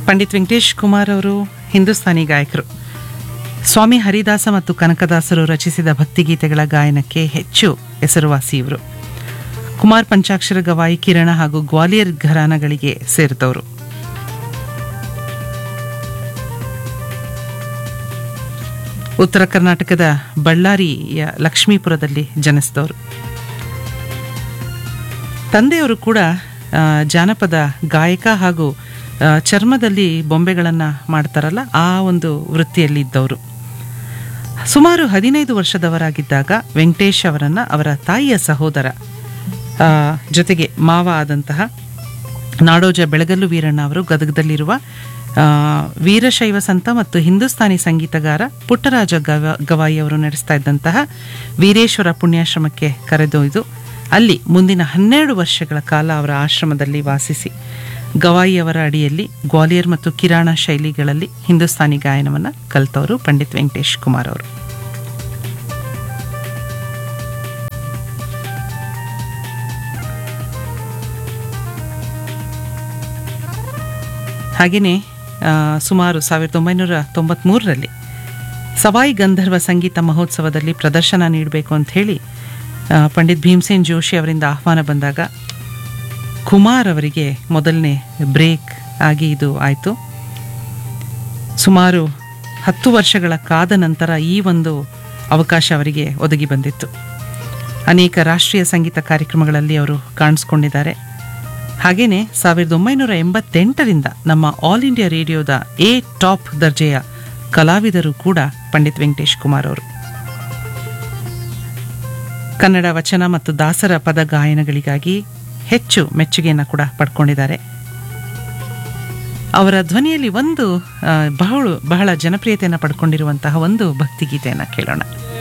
ಪಂಡಿತ್ ವೆಂಕಟೇಶ್ ಕುಮಾರ್ ಅವರು ಹಿಂದೂಸ್ತಾನಿ ಗಾಯಕರು ಸ್ವಾಮಿ ಹರಿದಾಸ ಮತ್ತು ಕನಕದಾಸರು ರಚಿಸಿದ ಭಕ್ತಿಗೀತೆಗಳ ಗಾಯನಕ್ಕೆ ಹೆಚ್ಚು ಹೆಸರುವಾಸಿ ಇವರು ಕುಮಾರ್ ಪಂಚಾಕ್ಷರ ಗವಾಯಿ ಕಿರಣ ಹಾಗೂ ಗ್ವಾಲಿಯರ್ ಘರಾನಗಳಿಗೆ ಸೇರಿದವರು ಉತ್ತರ ಕರ್ನಾಟಕದ ಬಳ್ಳಾರಿಯ ಲಕ್ಷ್ಮೀಪುರದಲ್ಲಿ ಜನಿಸಿದವರು ತಂದೆಯವರು ಕೂಡ ಆ, ಜಾನಪದ ಗಾಯಕ ಹಾಗೂ ಆ, ಚರ್ಮದಲ್ಲಿ ಬೊಂಬೆಗಳನ್ನು ಮಾಡ್ತಾರಲ್ಲ ಆ ಒಂದು ವೃತ್ತಿಯಲ್ಲಿ ಇದ್ದವರು ಸುಮಾರು ಹದಿನೈದು ವರ್ಷದವರಾಗಿದ್ದಾಗ ವೆಂಕಟೇಶ್ ಅವರನ್ನು ಅವರ ತಾಯಿಯ ಸಹೋದರ ಆ, ಜೊತೆಗೆ ಮಾವ ಆದಂತಹ ನಾಡೋಜ ಬೆಳಗಲ್ಲು ವೀರಣ್ಣ ಅವರು ಗದಗದಲ್ಲಿರುವ ಆ, ವೀರಶೈವ ಸಂತ ಮತ್ತು ಹಿಂದೂಸ್ತಾನಿ ಸಂಗೀತಗಾರ ಪುಟ್ಟರಾಜ ಗವ ಗವಾಯಿ ಅವರು ನಡೆಸ್ತಾ ಇದ್ದಂತಹ ವೀರೇಶ್ವರ ಪುಣ್ಯಾಶ್ರಮಕ್ಕೆ ಕರೆದೊಯ್ದು ಅಲ್ಲಿ ಮುಂದಿನ ಹನ್ನೆರಡು ವರ್ಷಗಳ ಕಾಲ ಅವರ ಆಶ್ರಮದಲ್ಲಿ ವಾಸಿಸಿ ಗವಾಯಿಯವರ ಅಡಿಯಲ್ಲಿ ಗ್ವಾಲಿಯರ್ ಮತ್ತು ಕಿರಾಣ ಶೈಲಿಗಳಲ್ಲಿ ಹಿಂದೂಸ್ತಾನಿ ಗಾಯನವನ್ನು ಕಲಿತವರು ಪಂಡಿತ್ ವೆಂಕಟೇಶ್ ಕುಮಾರ್ ಅವರು ಹಾಗೆಯೇ ಸುಮಾರು ಸಾವಿರದ ಒಂಬೈನೂರ ತೊಂಬತ್ತ್ಮೂರರಲ್ಲಿ ಸವಾಯಿ ಗಂಧರ್ವ ಸಂಗೀತ ಮಹೋತ್ಸವದಲ್ಲಿ ಪ್ರದರ್ಶನ ನೀಡಬೇಕು ಅಂತ ಹೇಳಿ ಆ, ಪಂಡಿತ್ ಭೀಮ್ಸೇನ್ ಜೋಶಿ ಅವರಿಂದ ಆಹ್ವಾನ ಬಂದಾಗ ಕುಮಾರ್ ಅವರಿಗೆ ಮೊದಲನೇ ಬ್ರೇಕ್ ಆಗಿ ಇದು ಆಯಿತು ಸುಮಾರು ಹತ್ತು ವರ್ಷಗಳ ಕಾದ ನಂತರ ಈ ಒಂದು ಅವಕಾಶ ಅವರಿಗೆ ಒದಗಿ ಬಂದಿತ್ತು ಅನೇಕ ರಾಷ್ಟ್ರೀಯ ಸಂಗೀತ ಕಾರ್ಯಕ್ರಮಗಳಲ್ಲಿ ಅವರು ಕಾಣಿಸ್ಕೊಂಡಿದ್ದಾರೆ ಹಾಗೆಯೇ ಸಾವಿರದ ಒಂಬೈನೂರ ಎಂಬತ್ತೆಂಟರಿಂದ ನಮ್ಮ ಆಲ್ ಇಂಡಿಯಾ ರೇಡಿಯೋದ ಎ ಟಾಪ್ ದರ್ಜೆಯ ಕಲಾವಿದರು ಕೂಡ ಪಂಡಿತ್ ವೆಂಕಟೇಶ್ ಕುಮಾರ್ ಅವರು ಕನ್ನಡ ವಚನ ಮತ್ತು ದಾಸರ ಪದ ಗಾಯನಗಳಿಗಾಗಿ ಹೆಚ್ಚು ಮೆಚ್ಚುಗೆಯನ್ನು ಕೂಡ ಪಡ್ಕೊಂಡಿದ್ದಾರೆ ಅವರ ಧ್ವನಿಯಲ್ಲಿ ಒಂದು ಆ, ಬಹಳ ಬಹಳ ಜನಪ್ರಿಯತೆಯನ್ನು ಪಡ್ಕೊಂಡಿರುವಂತಹ ಒಂದು ಭಕ್ತಿಗೀತೆಯನ್ನು ಕೇಳೋಣ